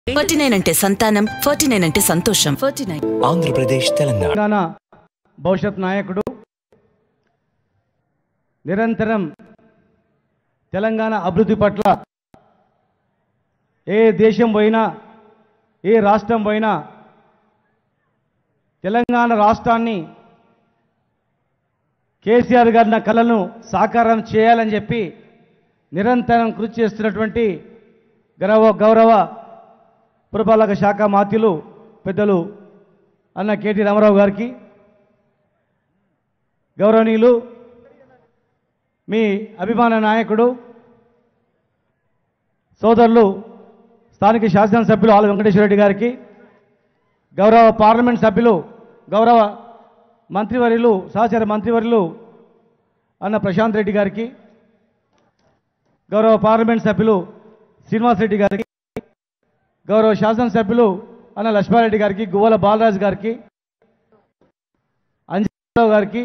Forty nine అంటే సంతానం forty nine అంటే సంతోషం ఫార్టీ నైన్ ఆంధ్రప్రదేశ్ తెలంగాణ తెలంగాణ భవిష్యత్ నాయకుడు నిరంతరం తెలంగాణ అభివృద్ధి పట్ల ఏ దేశం పోయినా ఏ రాష్ట్రం పోయినా తెలంగాణ రాష్ట్రాన్ని కేసీఆర్ గారి నా కళను సాకారం చేయాలని చెప్పి నిరంతరం కృషి చేస్తున్నటువంటి గౌరవ గౌరవ పురపాలక శాఖ మాత్యులు పెద్దలు అన్న కేటీ రామారావు గారికి గౌరవనీయులు మీ అభిమాన నాయకుడు సోదరులు స్థానిక శాసనసభ్యులు ఆల వెంకటేశ్వర రెడ్డి గారికి గౌరవ పార్లమెంట్ సభ్యులు గౌరవ మంత్రివర్యులు సహచర మంత్రివర్యులు అన్న ప్రశాంత్ రెడ్డి గారికి గౌరవ పార్లమెంట్ సభ్యులు శ్రీనివాస్ రెడ్డి గారికి గౌరవ శాసనసభ్యులు అన్న లక్ష్మారెడ్డి గారికి గువ్వల బాలరాజు గారికి అంజరావు గారికి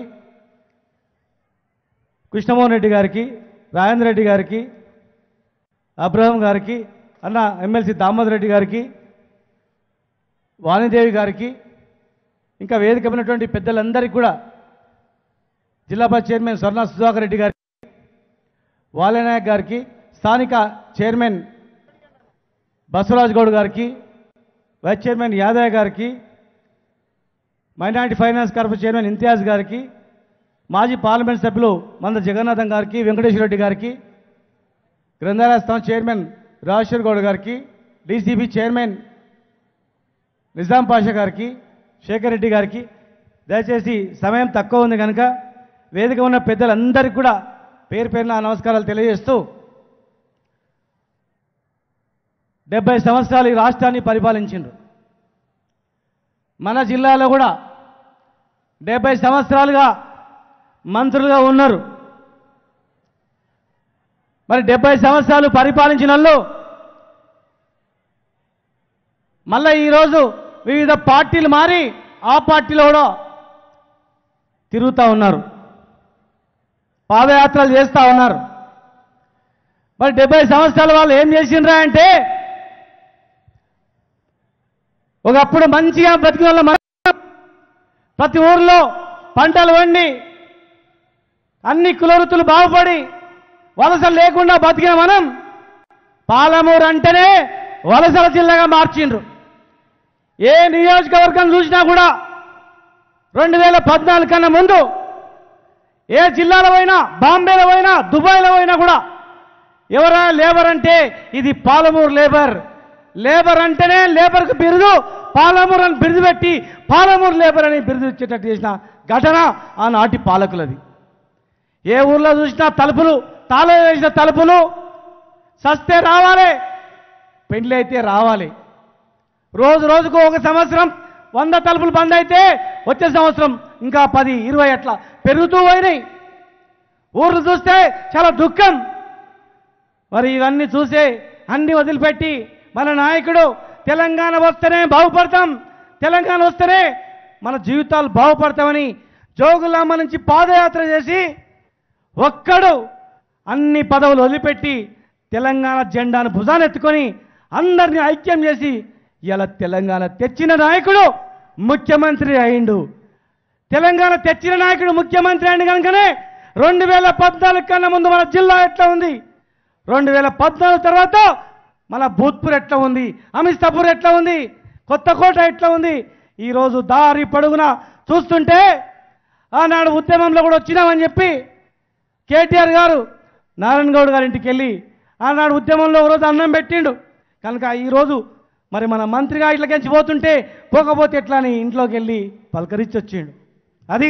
కృష్ణమోహన్ రెడ్డి గారికి రాజేంద్ర రెడ్డి గారికి అబ్రహం గారికి అన్న ఎమ్మెల్సీ దామోదర్ రెడ్డి గారికి వాణిదేవి గారికి ఇంకా వేదికమైనటువంటి పెద్దలందరికీ కూడా జిల్లా పరిషత్ చైర్మన్ స్వర్ణ సుధాకర్ రెడ్డి గారికి వాలనాయక్ గారికి స్థానిక చైర్మన్ బసవరాజ్ గౌడ్ గారికి వైస్ చైర్మన్ యాదవ్ గారికి minority finance corporation chairman Imtiaz గారికి మాజీ పార్లమెంట్ సభ్యులు మంద జగన్నాథం గారికి వెంకటేశ్వర రెడ్డి గారికి గ్రంథాలయ సంస్థ చైర్మన్ రాజేశ్వర్ గౌడ్ గారికి డీసీబీ చైర్మన్ నిజాం పాషా గారికి శేఖర్ రెడ్డి గారికి దయచేసి సమయం తక్కువ ఉంది కనుక వేదిక ఉన్న పెద్దలందరికీ కూడా పేరు పేరున నమస్కారాలు తెలియజేస్తూ డెబ్బై సంవత్సరాలు ఈ రాష్ట్రాన్ని పరిపాలించిండ్రు మన జిల్లాలో కూడా డెబ్బై సంవత్సరాలుగా మంత్రులుగా ఉన్నారు మరి డెబ్బై సంవత్సరాలు పరిపాలించిన వాళ్ళు మళ్ళీ ఈరోజు వివిధ పార్టీలు మారి ఆ పార్టీలో కూడా తిరుగుతూ ఉన్నారు పాదయాత్రలు చేస్తూ ఉన్నారు మరి డెబ్బై సంవత్సరాల వాళ్ళు ఏం చేసిండ్రా అంటే ఒకప్పుడు మంచిగా బతికిన వాళ్ళ మనం ప్రతి ఊర్లో పంటలు వండి అన్ని కులవృత్తులు బాగుపడి వలసలు లేకుండా బతికిన మనం పాలమూరు అంటేనే వలసల జిల్లాగా మార్చిండ్రు ఏ నియోజకవర్గం చూసినా కూడా రెండు వేల పద్నాలుగు కన్నా ముందు ఏ జిల్లాలో పోయినా బాంబేలో పోయినా దుబాయ్లో పోయినా కూడా ఎవరైనా లేబర్ అంటే ఇది పాలమూరు లేబర్ లేబర్ అంటేనే లేబర్కు బిరుదు పాలమూరు అని బిరుదు పెట్టి పాలమూరు లేబర్ అని బిరుదు ఇచ్చేటట్టు చేసిన ఘటన ఆనాటి పాలకులది ఏ ఊర్లో చూసినా తలుపులు తాళం వేసిన తలుపులు సస్తే రావాలి పెండ్లి అయితే రావాలి రోజు రోజుకు ఒక సంవత్సరం వంద తలుపులు బంద్ అయితే వచ్చే సంవత్సరం ఇంకా పది ఇరవై అట్లా పెరుగుతూ పోయినాయి ఊర్లు చూస్తే చాలా దుఃఖం మరి ఇవన్నీ చూసే అన్ని వదిలిపెట్టి మన నాయకుడు తెలంగాణ వస్తేనే బాగుపడతాం తెలంగాణ వస్తేనే మన జీవితాలు బాగుపడతామని జోగులాంబ నుంచి పాదయాత్ర చేసి ఒక్కడు అన్ని పదవులు వదిలిపెట్టి తెలంగాణ జెండాను భుజానెత్తుకొని అందరినీ ఐక్యం చేసి ఇలా తెలంగాణ తెచ్చిన నాయకుడు ముఖ్యమంత్రి అయిండు తెలంగాణ తెచ్చిన నాయకుడు ముఖ్యమంత్రి అయింది కనుకనే రెండు వేల పద్నాలుగు కన్నా ముందు మన జిల్లా ఎట్లా ఉంది రెండు వేల పద్నాలుగు తర్వాత మన భూత్పూర్ ఎట్లా ఉంది అమిస్తాపూర్ ఎట్లా ఉంది కొత్తకోట ఎట్లా ఉంది ఈరోజు దారి పొడుగున చూస్తుంటే ఆనాడు ఉద్యమంలో కూడా వచ్చినామని చెప్పి కేటీఆర్ గారు నారాయణ గౌడ్ గారి ఇంటికి వెళ్ళి ఆనాడు ఉద్యమంలో ఒక రోజు అన్నం పెట్టిండు కనుక ఈరోజు మరి మన మంత్రిగా ఇట్లకెంచి పోతుంటే పోకపోతే ఎట్లా అని ఇంట్లోకి వెళ్ళి పలకరించి వచ్చిండు అది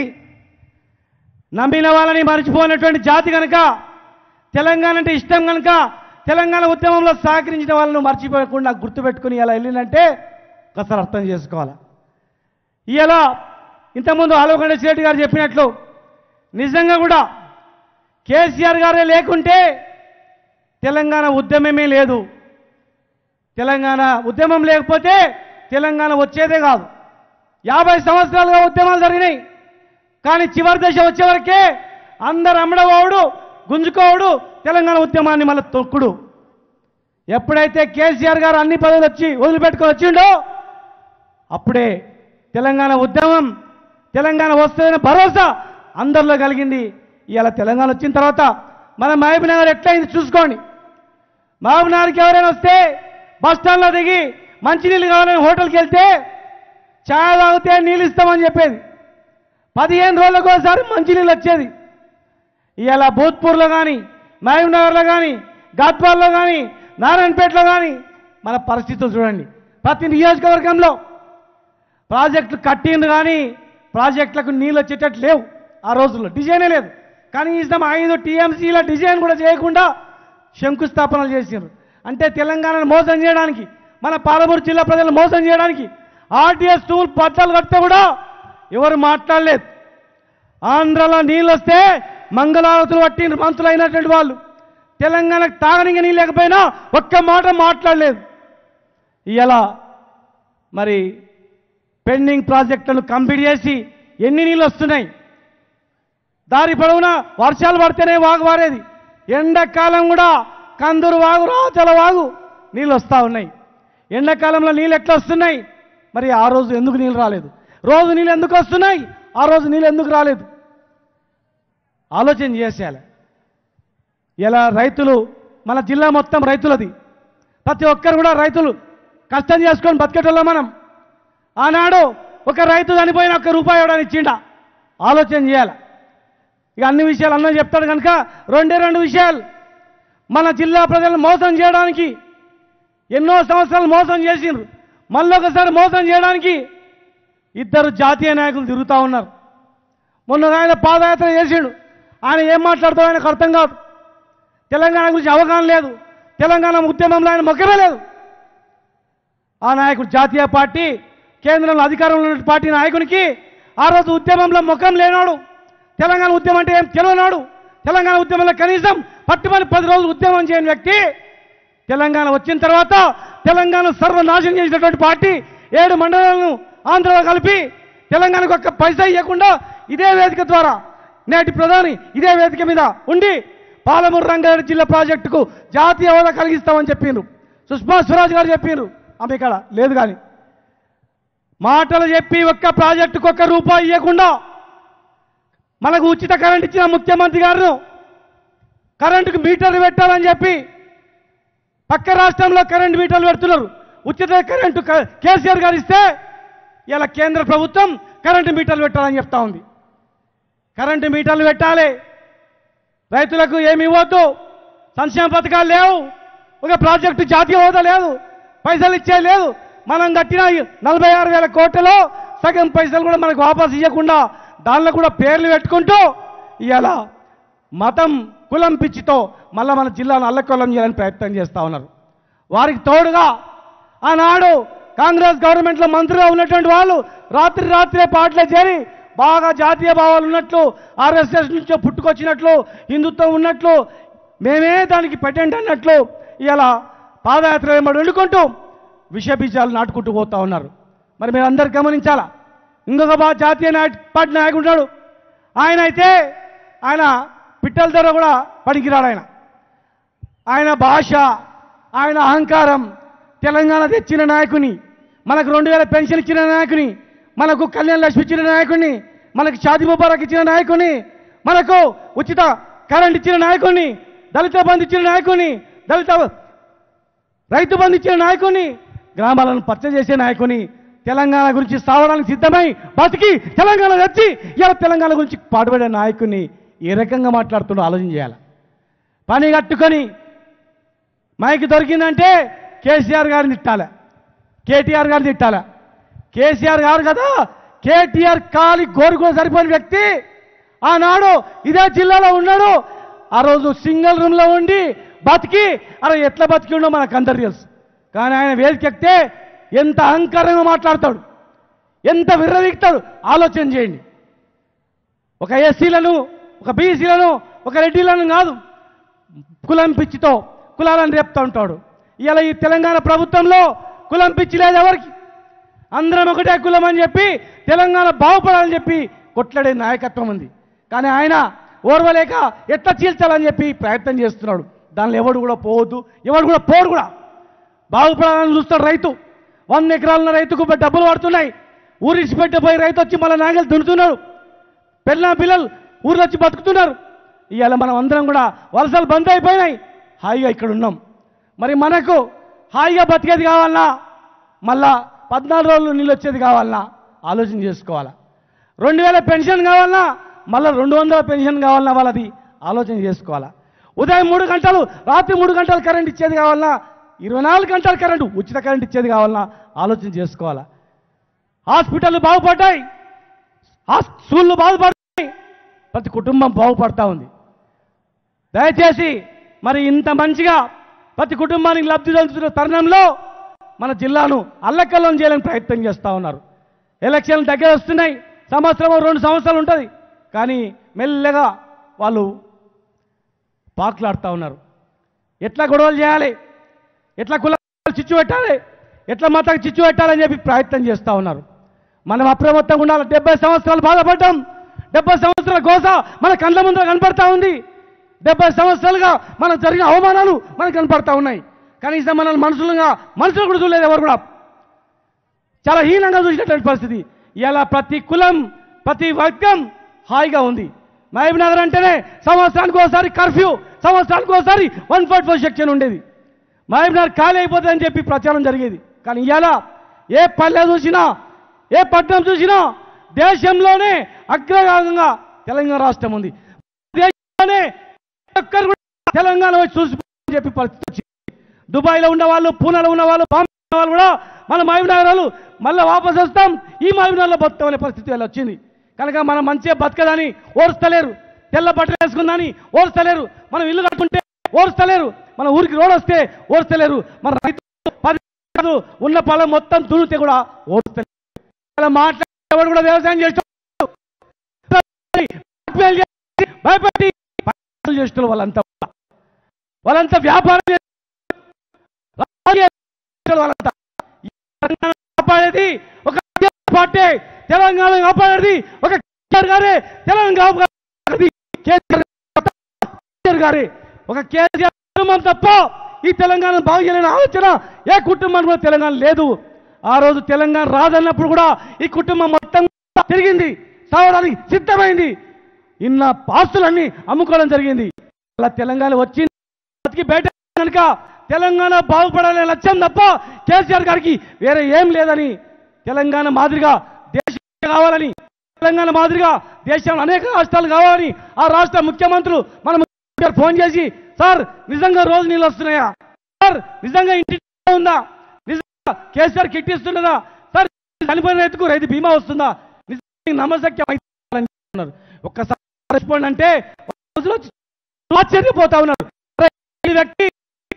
నమ్మిన వాళ్ళని మర్చిపోయినటువంటి జాతి కనుక తెలంగాణ అంటే ఇష్టం కనుక తెలంగాణ ఉద్యమంలో సహకరించిన వాళ్ళను మర్చిపోకుండా గుర్తుపెట్టుకుని ఇలా వెళ్ళిందంటే ఒకసారి అర్థం చేసుకోవాలి ఇలా ఇంతకుముందు ఆలోకండ రెడ్డి గారు చెప్పినట్లు నిజంగా కూడా కేసీఆర్ గారే లేకుంటే తెలంగాణ ఉద్యమమే లేదు తెలంగాణ ఉద్యమం లేకపోతే తెలంగాణ వచ్చేదే కాదు యాభై సంవత్సరాలుగా ఉద్యమాలు జరిగినాయి కానీ చివరి దశ వచ్చేవరకే అందరు అమ్మడవాడు గుంజుకోవడు తెలంగాణ ఉద్యమాన్ని మళ్ళీ తొక్కుడు ఎప్పుడైతే కేసీఆర్ గారు అన్ని పదవులు వచ్చి వదిలిపెట్టుకొని వచ్చిండో అప్పుడే తెలంగాణ ఉద్యమం తెలంగాణ వస్తుందనే భరోసా అందరిలో కలిగింది ఇవాళ తెలంగాణ వచ్చిన తర్వాత మన మహబూబ్ నగర్ ఎట్లయింది చూసుకోండి మహబూబ్ నగర్కి ఎవరైనా వస్తే బస్ స్టాండ్లో దిగి మంచినీళ్ళు కావాలని హోటల్కి వెళ్తే ఛాయ్ తాగితే నీళ్ళు ఇస్తామని చెప్పేది పదిహేను రోజులకు ఒకసారి మంచినీళ్ళు వచ్చేది ఇవాళ భూత్పూర్లో కానీ మహబూబ్ నగర్లో కానీ గాత్వాల్లో కానీ నారాయణపేటలో కానీ మన పరిస్థితులు చూడండి ప్రతి నియోజకవర్గంలో ప్రాజెక్టులు కట్టిండ్రు కానీ ప్రాజెక్టులకు నీళ్ళు వచ్చేటట్టు లేవు ఆ రోజుల్లో డిజైనే లేదు కనీసం ఐదు టీఎంసీల డిజైన్ కూడా చేయకుండా శంకుస్థాపనలు చేసిండ్రు అంటే తెలంగాణను మోసం చేయడానికి మన పాలమూరు జిల్లా ప్రజలను మోసం చేయడానికి ఆర్టీఎస్ టూల్ పట్టాలు కడితే కూడా ఎవరు మాట్లాడలేదు ఆంధ్రలో నీళ్ళు వస్తే మంగళారతులు పట్టిండ్రు మంత్రులు అయినటువంటి వాళ్ళు తెలంగాణకు తాగనికి నీళ్ళు లేకపోయినా ఒక్క మాట మాట్లాడలేదు ఇలా మరి పెండింగ్ ప్రాజెక్టులను కంప్లీట్ చేసి ఎన్ని నీళ్ళు వస్తున్నాయి దారి పొడవునా వర్షాలు పడితేనే వాగు వారేది ఎండాకాలం కూడా కందూరు వాగు రాచల వాగు నీళ్ళు వస్తూ ఉన్నాయి ఎండాకాలంలో నీళ్ళు ఎట్లా వస్తున్నాయి మరి ఆ రోజు ఎందుకు నీళ్ళు రాలేదు రోజు నీళ్ళు ఎందుకు వస్తున్నాయి ఆ రోజు నీళ్ళు ఎందుకు రాలేదు ఆలోచన చేసేయాలి ఇలా రైతులు మన జిల్లా మొత్తం రైతులది ప్రతి ఒక్కరు కూడా రైతులు కష్టం చేసుకొని బతికేటోళ్ళం మనం ఆనాడు ఒక రైతు చనిపోయిన ఒక్క రూపాయి ఇవ్వడానికి ఇచ్చిండా ఆలోచన చేయాలి ఇక అన్ని విషయాలు అన్న చెప్తాడు కనుక రెండే రెండు విషయాలు మన జిల్లా ప్రజలను మోసం చేయడానికి ఎన్నో సంవత్సరాలు మోసం చేసిండ్రు మళ్ళొకసారి మోసం చేయడానికి ఇద్దరు జాతీయ నాయకులు తిరుగుతూ ఉన్నారు మొన్న ఆయన పాదయాత్ర చేసిండు ఆయన ఏం మాట్లాడుతాడో ఆయనకు అర్థం కాదు తెలంగాణ గురించి అవగాహన లేదు తెలంగాణ ఉద్యమంలో ఆయన మొక్కమే లేదు ఆ నాయకుడు జాతీయ పార్టీ కేంద్రంలో అధికారంలో ఉన్న పార్టీ నాయకునికి ఆ రోజు ఉద్యమంలో ముఖం లేనాడు తెలంగాణ ఉద్యమం అంటే ఏం తెలియనాడు తెలంగాణ ఉద్యమంలో కనీసం పట్టుమని పది రోజులు ఉద్యమం చేయని వ్యక్తి తెలంగాణ వచ్చిన తర్వాత తెలంగాణ సర్వనాశనం చేసినటువంటి పార్టీ ఏడు మండలాలను ఆంధ్రలో కలిపి తెలంగాణకు ఒక్క పైసా ఇవ్వకుండా ఇదే వేదిక ద్వారా నేటి ప్రధాని ఇదే వేదిక మీద ఉండి పాలమూరు రంగారెడ్డి జిల్లా ప్రాజెక్టుకు జాతీయ హోదా కలిగిస్తామని చెప్పిండ్రు సుష్మా స్వరాజ్ గారు చెప్పిండ్రు ఆమె ఇక్కడ లేదు కానీ మాటలు చెప్పి ఒక్క ప్రాజెక్టుకు ఒక్క రూపాయి ఇవ్వకుండా మనకు ఉచిత కరెంట్ ఇచ్చిన ముఖ్యమంత్రి గారు కరెంటుకు మీటర్లు పెట్టాలని చెప్పి పక్క రాష్ట్రంలో కరెంట్ మీటర్లు పెడుతున్నారు ఉచిత కరెంటు క- కేసీఆర్ గారు ఇస్తే ఇలా కేంద్ర ప్రభుత్వం కరెంటు మీటర్లు పెట్టాలని చెప్తా ఉంది కరెంటు మీటర్లు పెట్టాలి రైతులకు ఏమి ఇవ్వద్దు సంక్షేమ పథకాలు లేవు ఒక ప్రాజెక్టు జాతీయ హోదా లేదు పైసలు ఇచ్చే లేదు మనం కట్టిన ఈ నలభై ఆరు వేల కోట్లలో సగం పైసలు కూడా మనకు వాపస్ ఇవ్వకుండా దానిలో కూడా పేర్లు పెట్టుకుంటూ ఇవాళ మతం కులం పిచ్చితో మళ్ళీ మన జిల్లాను అల్లకొల్లం చేయాలని ప్రయత్నం చేస్తూ ఉన్నారు వారికి తోడుగా ఆనాడు కాంగ్రెస్ గవర్నమెంట్లో మంత్రిగా ఉన్నటువంటి వాళ్ళు రాత్రి రాత్రే పాటలే చేరి బాగా జాతీయ భావాలు ఉన్నట్లు ఆర్ఎస్ఎస్ నుంచో పుట్టుకొచ్చినట్లు హిందుత్వం ఉన్నట్లు మేమే దానికి పెట్టండి అన్నట్లు ఇలా పాదయాత్ర వెంబడి వండుకుంటూ విష బీజాలు నాటుకుంటూ పోతా ఉన్నారు మరి మీరు అందరు గమనించాలా ఇంకొక బా జాతీయ నాయ పార్టీ నాయకుడు ఉన్నాడు ఆయన అయితే ఆయన పిట్టల ధర కూడా పనికిరాడు ఆయన ఆయన భాష ఆయన అహంకారం తెలంగాణ తెచ్చిన నాయకుని మనకు రెండు వేల పెన్షన్ ఇచ్చిన నాయకుని మనకు కళ్యాణ లక్ష్మి ఇచ్చిన నాయకుని మనకు షాది ముబారక్ ఇచ్చిన నాయకుని మనకు ఉచిత కరెంట్ ఇచ్చిన నాయకుని దళిత బంధు ఇచ్చిన నాయకుని దళిత రైతు బంధు ఇచ్చిన నాయకుని గ్రామాలను పచ్చ చేసే నాయకుని తెలంగాణ గురించి సావడానికి సిద్ధమై బతికి తెలంగాణ తెచ్చి ఇలా తెలంగాణ గురించి పాటుపడే నాయకుని ఏ రకంగా మాట్లాడుతుండో ఆలోచన చేయాలి పని కట్టుకొని మైక్ దొరికిందంటే కేసీఆర్ గారిని తిట్టాలి కేటీఆర్ గారిని తిట్టాలి కేసీఆర్ గారు కదా కేటీఆర్ కాలి గోరుకో సరిపోయిన వ్యక్తి ఆనాడు ఇదే జిల్లాలో ఉన్నాడు ఆ రోజు సింగిల్ రూమ్లో ఉండి బతికి అలా ఎట్లా బతికిండో మనకు అందరు తెలుసు కానీ ఆయన వేదికెక్కితే ఎంత అహంకారంగా మాట్లాడతాడు ఎంత విర్రవీగుతాడు ఆలోచన చేయండి ఒక ఎస్సీలను ఒక బీసీలను ఒక రెడ్డిలను కాదు కులం పిచ్చితో కులాలను రేపుతూ ఉంటాడు ఇలా ఈ తెలంగాణ ప్రభుత్వంలో కులం పిచ్చి లేదు ఎవరికి అందరం ఒకటే కులం అని చెప్పి తెలంగాణ బాగుపడాలని చెప్పి కొట్లాడే నాయకత్వం ఉంది కానీ ఆయన ఓర్వలేక ఎట్లా చీల్చాలని చెప్పి ప్రయత్నం చేస్తున్నాడు దానిలో ఎవడు కూడా పోవద్దు ఎవడు కూడా పోడు కూడా బాగుపడాలని చూస్తాడు రైతు వంద ఎకరాలున్న రైతుకు డబ్బులు పడుతున్నాయి ఊరిసి పెట్టిపోయి రైతు వచ్చి మళ్ళీ నాగలు దున్నుతున్నారు పిల్ల పిల్లలు ఊర్లో వచ్చి బతుకుతున్నారు ఇవాళ మనం అందరం కూడా వలసలు బంద్ అయిపోయినాయి హాయిగా ఇక్కడ ఉన్నాం మరి మనకు హాయిగా బతికేది కావాలన్నా మళ్ళా పద్నాలుగు రోజులు నీళ్ళు వచ్చేది కావాలన్నా ఆలోచన చేసుకోవాలా రెండు వేల పెన్షన్ కావాలన్నా మళ్ళీ రెండు వందల పెన్షన్ కావాలన్నా వాళ్ళది ఆలోచన చేసుకోవాలా ఉదయం మూడు గంటలు రాత్రి మూడు గంటలు కరెంట్ ఇచ్చేది కావాలన్నా ఇరవై నాలుగు గంటల కరెంటు ఉచిత కరెంట్ ఇచ్చేది కావాలన్నా ఆలోచన చేసుకోవాలా హాస్పిటల్ బాగుపడ్డాయి ఆ స్కూళ్ళు బాగుపడతాయి ప్రతి కుటుంబం బాగుపడతా ఉంది దయచేసి మరి ఇంత మంచిగా ప్రతి కుటుంబానికి లబ్ధి చెందుతున్న తరుణంలో మన జిల్లాను అల్లకల్లం చేయాలని ప్రయత్నం చేస్తూ ఉన్నారు ఎలక్షన్లు దగ్గర వస్తున్నాయి సంవత్సరం రెండు సంవత్సరాలు ఉంటుంది కానీ మెల్లగా వాళ్ళు పాకులాడుతూ ఉన్నారు ఎట్లా గొడవలు చేయాలి ఎట్లా కులాలు చిచ్చు పెట్టాలి ఎట్లా మతానికి చిచ్చు పెట్టాలని చెప్పి ప్రయత్నం చేస్తూ ఉన్నారు మనం అప్రమత్తంగా ఉండాలి డెబ్బై సంవత్సరాలు బాధపడ్డాం డెబ్బై సంవత్సరాల గోస మన కళ్ళ ముందర కనపడతా ఉంది డెబ్బై సంవత్సరాలుగా మనకు జరిగిన అవమానాలు మనకు కనపడతా ఉన్నాయి కనీసం మనల్ని మనుషులుగా మనుషులు కూడా చూడలేదు ఎవరు కూడా చాలా హీనంగా చూసినటువంటి పరిస్థితి ఇలా ప్రతి కులం ప్రతి వర్గం హాయిగా ఉంది మహబూబ్ నగర్ అంటేనే సంవత్సరానికి ఒకసారి కర్ఫ్యూ సంవత్సరానికి ఒకసారి వన్ ఫార్టీ ఫోర్ సెక్షన్ ఉండేది మహబూబ్ నగర్ ఖాళీ అయిపోతుందని చెప్పి ప్రచారం జరిగేది కానీ ఇవాళ ఏ పల్లె చూసినా ఏ పట్టణం చూసినా దేశంలోనే అగ్రభాగంగా తెలంగాణ రాష్ట్రం ఉంది దేశంలోనే ఒక్కరు కూడా తెలంగాణ వచ్చి చూసిపోని చెప్పి పరిస్థితి వచ్చింది దుబాయ్లో ఉన్న వాళ్ళు పూనాలో ఉన్న వాళ్ళు బాంబే ఉన్న వాళ్ళు కూడా మన మహబూబ్ నగర్ వాళ్ళు మళ్ళీ వాపస్ వస్తాం ఈ మహబూబ్ నగర్లో బతుకుతాం అనే పరిస్థితి వాళ్ళ వచ్చింది కనుక మనం మంచిగా బతకదని ఓర్స్తలేరు తెల్ల బట్టలు వేసుకుందని ఓర్స్తలేరు మనం ఇల్లు కట్టుకుంటే ఓర్స్తలేరు మన ఊరికి రోడ్ వస్తే ఓర్స్తలేరు మన రైతు పది కాదు, ఉన్న పొలం మొత్తం దున్నితే కూడా ఓర్స్తలేరు అలా మాట్లాడేవాడు కూడా వ్యవసాయం చేస్తాడు భయపెట్టి పనులు చేస్తున్నారు వాళ్ళంతా వాళ్ళంతా వ్యాపారం చేస్తున్నారు. రాజకీయ చేస్తున్నారు వాళ్ళంతా ఈ తెలంగాణ కాపాడేది ఒక కాంగ్రెస్ పార్టీ తెలంగాణ కాపాడేది ఒక కేసీఆర్ గారే తెలంగాణ కాపాడేది కేసీఆర్ కేసీఆర్ గారే ఒక కేసీఆర్ కుటుంబం తప్ప ఈ తెలంగాణ బాగు చేయాలనే ఆలోచన ఏ కుటుంబానికి కూడా తెలంగాణ లేదు ఆ రోజు తెలంగాణ రాదన్నప్పుడు కూడా ఈ కుటుంబం మొత్తం తిరిగింది సావడానికి సిద్ధమైంది ఇన్న ఆస్తులన్నీ అమ్ముకోవడం జరిగింది అలా తెలంగాణ వచ్చింది బతికి బయట కనుక తెలంగాణ బాగుపడాలనే లక్ష్యం తప్ప కేసీఆర్ గారికి వేరే ఏం లేదని తెలంగాణ మాదిరిగా దేశం కావాలని తెలంగాణ మాదిరిగా దేశంలో అనేక రాష్ట్రాలు కావాలని ఆ రాష్ట్ర ముఖ్యమంత్రులు మన ముఖ్యమంత్రి గారు ఫోన్ చేసి సార్ నిజంగా రోజు నీళ్ళు వస్తున్నాయా సార్ నిజంగా ఇంటి ఉందా నిజంగా కేసీఆర్ కిట్ ఇస్తున్నదా సార్ చనిపోయిన రైతుకు రైతు బీమా వస్తుందా నిజంగా నమ్మశక్యం అవుతుందని చెప్తున్నారు. ఒక్కసారి రెస్పాండ్ అంటే ఒక రోజులో ఆశ్చర్యపోతా ఉన్నారు అరే, ఈ వ్యక్తి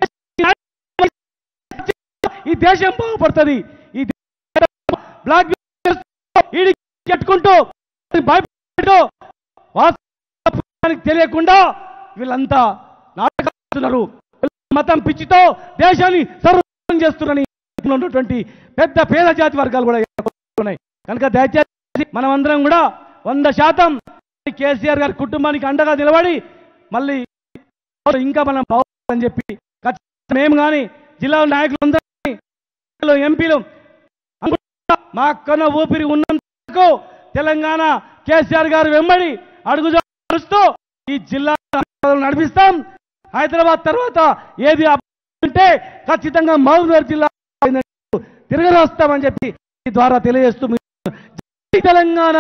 ఈ దేశం బాగుపడుతుంది ఈ దేశం బ్లాక్ ఈడి కట్టుకుంటూ భయపడుతూ వాస్తవానికి తెలియకుండా వీళ్ళంతా నాటకాడుతున్నారు మతం పిచ్చితో దేశాన్ని సర్వం చేస్తున్నారని ఉన్నటువంటి పెద్ద పేద జాతి వర్గాలు కూడా ఉన్నాయి కనుక దయచేసి మనమందరం కూడా వంద శాతం కేసీఆర్ గారి కుటుంబానికి అండగా నిలబడి మళ్ళీ ఇంకా మనం బాగుందని చెప్పి ఖచ్చితంగా మేము కానీ జిల్లా నాయకులు అందరూ ఎంపీలు అనుకుంటా మా కన్న ఊపిరి ఉన్నందుకు తెలంగాణ కేసీఆర్ గారు వెంబడి అడుగు నడుస్తూ ఈ జిల్లా నడిపిస్తాం హైదరాబాద్ తర్వాత ఏది అభివృద్ధి ఉంటే ఖచ్చితంగా మహబూబ్నగర్ జిల్లా తిరగని వస్తామని చెప్పి ఈ ద్వారా తెలియజేస్తూ మీ- జై తెలంగాణ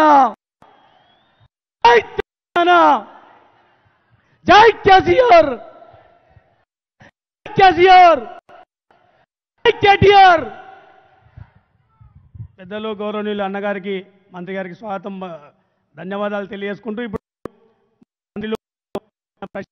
జై తెలంగాణ జై కేసీఆర్ జై కేసీఆర్ జై కేటీఆర్ పెద్దలు గౌరవనీయులు అన్నగారికి మంత్రి గారికి స్వాగతం ధన్యవాదాలు తెలియజేసుకుంటూ ఇప్పుడు మంత్రులు